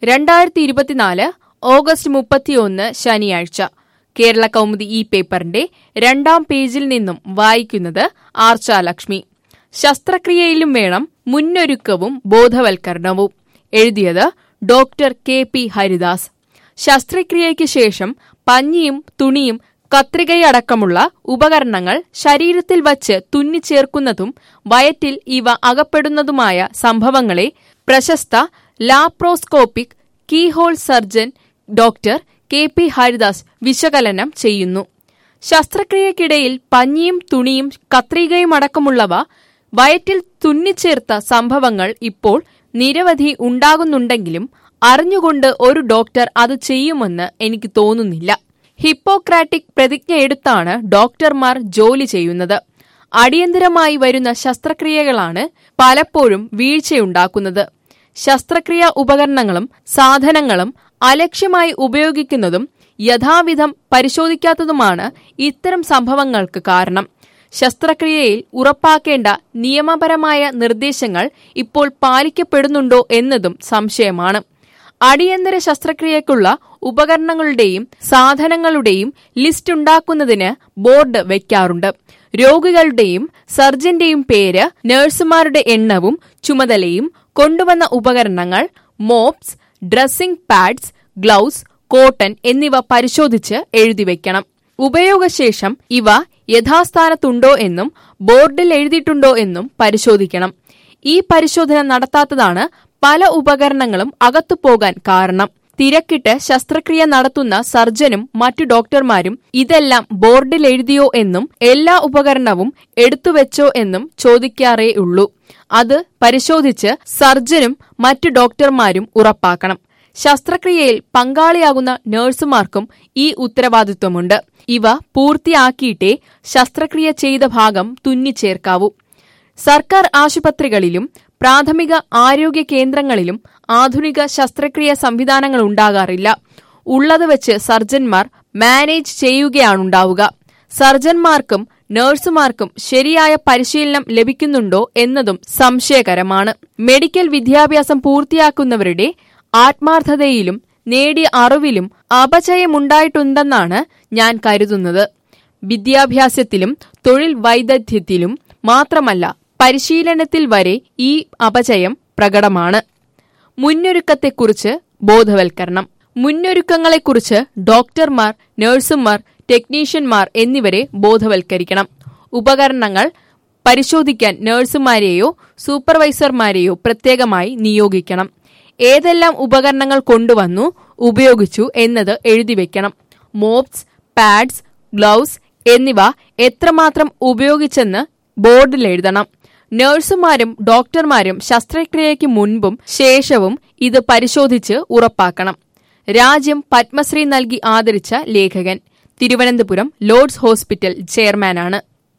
രണ്ടായിരത്തി ഇരുപത്തിനാല് ഓഗസ്റ്റ് മുപ്പത്തിയൊന്ന് ശനിയാഴ്ച കേരള കൗമുദി ഈ പേപ്പറിന്റെ രണ്ടാം പേജിൽ നിന്നും വായിക്കുന്നത് ആർച്ചാലക്ഷ്മി ശസ്ത്രക്രിയയിലും വേണം മുന്നൊരുക്കവും ബോധവൽക്കരണവും എഴുതിയത് ഡോക്ടർ കെ പി ഹരിദാസ് ശസ്ത്രക്രിയയ്ക്ക് ശേഷം പഞ്ഞിയും തുണിയും കത്രികയടക്കമുള്ള ഉപകരണങ്ങൾ ശരീരത്തിൽ വച്ച് തുന്നിച്ചേർക്കുന്നതും വയറ്റിൽ ഇവ അകപ്പെടുന്നതുമായ സംഭവങ്ങളെ പ്രശസ്ത laparoscopic keyhole surgeon doctor K P Haridas വിശകലനം ചെയ്യുന്നു ശസ്ത്രക്രിയക്കിടയിൽ പഞ്ഞിയും തുണിയും കത്രികയുമടക്കമുള്ളവ വയറ്റിൽ തുന്നിച്ചേർത്ത സംഭവങ്ങൾ ഇപ്പോൾ നിരവധി ഉണ്ടാകുന്നുണ്ടെങ്കിലും അറിഞ്ഞുകൊണ്ട് ഒരു ഡോക്ടർ അത് ചെയ്യുമെന്ന് എനിക്ക് തോന്നുന്നില്ല ഹിപ്പോക്രാറ്റിക് പ്രതിജ്ഞയെടുത്താണ് ഡോക്ടർമാർ ജോലി ചെയ്യുന്നത് അടിയന്തരമായി വരുന്ന ശസ്ത്രക്രിയകളാണ് പലപ്പോഴും വീഴ്ചയുണ്ടാക്കുന്നത് ശസ്ത്രക്രിയാ ഉപകരണങ്ങളും സാധനങ്ങളും അലക്ഷ്യമായി ഉപയോഗിക്കുന്നതും യഥാവിധം പരിശോധിക്കാത്തതുമാണ് ഇത്തരം സംഭവങ്ങൾക്ക് കാരണം ശസ്ത്രക്രിയയിൽ ഉറപ്പാക്കേണ്ട നിയമപരമായ നിർദ്ദേശങ്ങൾ ഇപ്പോൾ പാലിക്കപ്പെടുന്നുണ്ടോ എന്നതും സംശയമാണ് അടിയന്തര ശസ്ത്രക്രിയക്കുള്ള ഉപകരണങ്ങളുടെയും സാധനങ്ങളുടെയും ലിസ്റ്റ് ഉണ്ടാക്കുന്നതിന് ബോർഡ് വയ്ക്കാറുണ്ട് രോഗികളുടെയും സർജന്റെയും പേര് നഴ്സുമാരുടെ എണ്ണവും ചുമതലയും കൊണ്ടുവന്ന ഉപകരണങ്ങൾ mops dressing pads gloves cotton എന്നിവ പരിശോധിച്ച് എഴുതിവെക്കണം ഉപയോഗശേഷം ഇവ യഥാസ്ഥാനത്തുണ്ടോ എന്നും ബോർഡിൽ എഴുതിയിട്ടുണ്ടോ എന്നും പരിശോധിക്കണം ഈ പരിശോധന നടത്താത്തതാണ് പല ഉപകരണങ്ങളും അകത്തു പോകാൻ കാരണം തിരക്കിട്ട് ശസ്ത്രക്രിയ നടത്തുന്ന സർജനും മറ്റു ഡോക്ടർമാരും ഇതെല്ലാം ബോർഡിൽ എഴുതിയോ എന്നും എല്ലാ ഉപകരണവും എടുത്തുവെച്ചോ എന്നും ചോദിക്കാറേ ഉള്ളൂ അത് പരിശോധിച്ച് സർജനും മറ്റു ഡോക്ടർമാരും ഉറപ്പാക്കണം ശസ്ത്രക്രിയയിൽ പങ്കാളിയാകുന്ന നഴ്സുമാർക്കും ഈ ഉത്തരവാദിത്വമുണ്ട് ഇവ പൂർത്തിയാക്കിയിട്ടേ ശസ്ത്രക്രിയ ചെയ്ത ഭാഗം തുന്നിച്ചേർക്കാവൂ സർക്കാർ ആശുപത്രികളിലും പ്രാഥമിക ആരോഗ്യ കേന്ദ്രങ്ങളിലും ആധുനിക ശസ്ത്രക്രിയ സംവിധാനങ്ങൾ ഉണ്ടാകാറില്ല ഉള്ളത് വെച്ച് സർജൻമാർ മാനേജ് ചെയ്യുകയാണുണ്ടാവുക സർജൻമാർക്കും നഴ്സുമാർക്കും ശരിയായ പരിശീലനം ലഭിക്കുന്നുണ്ടോ എന്നതും സംശയകരമാണ് മെഡിക്കൽ വിദ്യാഭ്യാസം പൂർത്തിയാക്കുന്നവരുടെ ആത്മാർത്ഥതയിലും നേടിയ അറിവിലും അപചയമുണ്ടായിട്ടുണ്ടെന്നാണ് ഞാൻ കരുതുന്നത് വിദ്യാഭ്യാസത്തിലും തൊഴിൽ വൈദഗ്ധ്യത്തിലും മാത്രമല്ല പരിശീലനത്തിൽ വരെ ഈ അപചയം പ്രകടമാണ് മുന്നൊരുക്കത്തെക്കുറിച്ച് ബോധവൽക്കരണം മുന്നൊരുക്കങ്ങളെക്കുറിച്ച് ഡോക്ടർമാർ നഴ്സുമാർ ടെക്നീഷ്യന്മാർ എന്നിവരെ ബോധവൽക്കരിക്കണം ഉപകരണങ്ങൾ പരിശോധിക്കാൻ നഴ്സുമാരെയോ സൂപ്പർവൈസർമാരെയോ പ്രത്യേകമായി നിയോഗിക്കണം ഏതെല്ലാം ഉപകരണങ്ങൾ കൊണ്ടുവന്നു ഉപയോഗിച്ചു എന്നത് എഴുതിവെക്കണം മോപ്സ് പാഡ്സ് ഗ്ലൗസ് എന്നിവ എത്രമാത്രം ഉപയോഗിച്ചെന്ന് ബോർഡിൽ എഴുതണം നഴ്സുമാരും ഡോക്ടർമാരും ശസ്ത്രക്രിയയ്ക്ക് മുൻപും ശേഷവും ഇത് പരിശോധിച്ച് ഉറപ്പാക്കണം രാജ്യം പത്മശ്രീ നൽകി ആദരിച്ച ലേഖകൻ തിരുവനന്തപുരം ലോർഡ്സ് ഹോസ്പിറ്റൽ ചെയർമാനാണ്